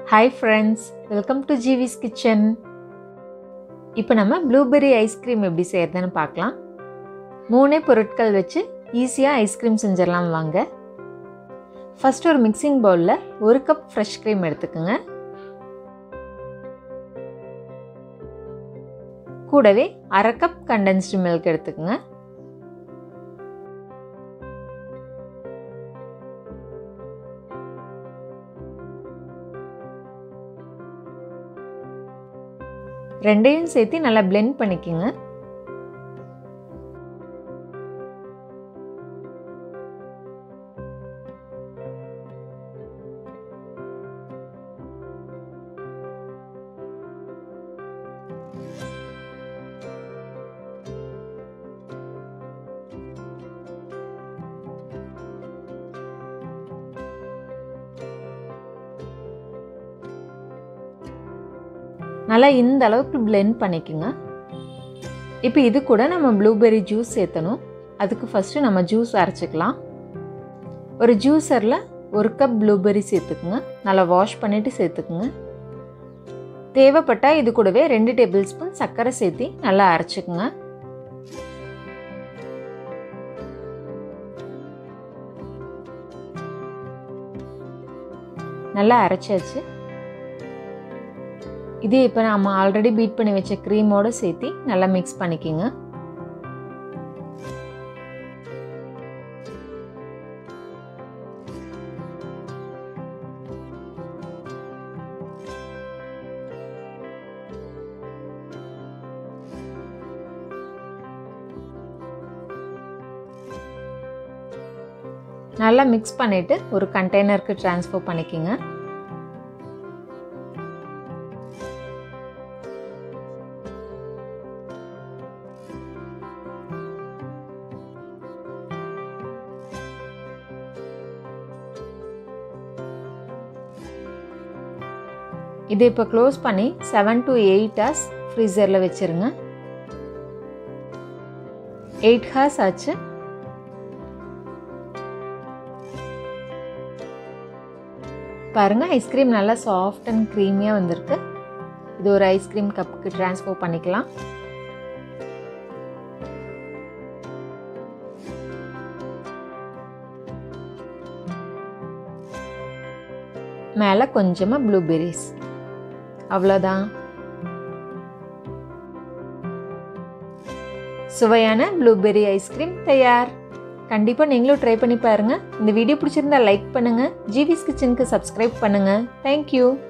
hi friends welcome to GV's kitchen இப்போ நம்ம blueberry ice cream எப்படி செய்யறதுன்னு பார்க்கலாம் மூணே பொருட்கள் வச்சு ஈஸியாக ஐஸ்கிரீம் செஞ்சிடலாம் வாங்க ஃபர்ஸ்ட் ஒரு மிக்சிங் பவுலில் ஒரு கப் ஃப்ரெஷ் க்ரீம் எடுத்துக்கோங்க கூடவே அரை கப் கண்டென்ஸ்டு மில்க் எடுத்துக்கோங்க ரெண்டையும் சேர்த்து நல்லா பிளெண்ட் பண்ணிக்கோங்க நல்லா இந்த அளவுக்கு பிளெண்ட் பண்ணிக்கோங்க இப்போ இது கூட நம்ம ப்ளூபெர்ரி ஜூஸ் சேர்த்தணும் அதுக்கு ஃபஸ்ட்டு நம்ம ஜூஸ் அரைச்சிக்கலாம் ஒரு ஜூஸரில் ஒரு கப் ப்ளூபெர்ரி சேர்த்துக்குங்க நல்லா வாஷ் பண்ணிவிட்டு சேர்த்துக்குங்க தேவைப்பட்டால் இது கூடவே ரெண்டு டேபிள் ஸ்பூன் சர்க்கரை சேர்த்து நல்லா அரைச்சிக்குங்க நல்லா அரைச்சாச்சு இது இப்போ நம்ம ஆல்ரெடி பீட் பண்ணி வச்ச க்ரீமோடு சேர்த்து நல்லா மிக்ஸ் பண்ணிக்கோங்க நல்லா மிக்ஸ் பண்ணிவிட்டு ஒரு கண்டெய்னருக்கு ட்ரான்ஸ்ஃபர் பண்ணிக்கோங்க இதை இப்போ க்ளோஸ் பண்ணி செவன் டு எயிட் ஹார்ஸ் ஃப்ரீசரில் வச்சுருங்க எயிட் ஹார்ஸ் ஆச்சு பாருங்கள் ஐஸ்கிரீம் நல்லா சாஃப்ட் அண்ட் க்ரீமியாக வந்திருக்கு இது ஒரு ஐஸ்கிரீம் கப்புக்கு ட்ரான்ஸ்ஃபர் பண்ணிக்கலாம் மேலே கொஞ்சமாக ப்ளூபெர்ரிஸ் அவ்வளோதான் சுவையான ப்ளூபெர்ரி ஐஸ்கிரீம் தயார் கண்டிப்பாக நீங்களும் ட்ரை பண்ணி பாருங்கள் இந்த வீடியோ பிடிச்சிருந்தா லைக் பண்ணுங்கள் ஜிவிஸ் கிச்சனுக்கு சப்ஸ்கிரைப் பண்ணுங்கள் தேங்க்யூ